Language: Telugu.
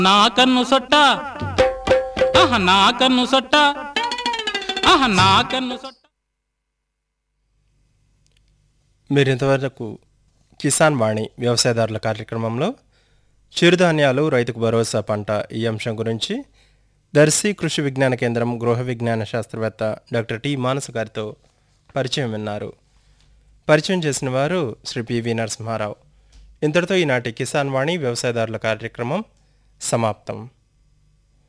నా కన్ను సొట్ట ఆహ నా కన్ను సొట్ట ఆహ నా కన్ను సొట్ట మీరు ఇంతవరకు కిసాన్ వాణి వ్యవసాయదారుల కార్యక్రమంలో చిరుధాన్యాలు రైతుకు భరోసా పంట ఈ అంశం గురించి దర్శి కృషి విజ్ఞాన కేంద్రం గృహ విజ్ఞాన శాస్త్రవేత్త డాక్టర్ టి మానస గారితో పరిచయం విన్నారు పరిచయం చేసిన వారు శ్రీ పివి నరసింహారావు ఇంతటితో ఈనాటి కిసాన్ వాణి వ్యవసాయదారుల కార్యక్రమం సమాప్తం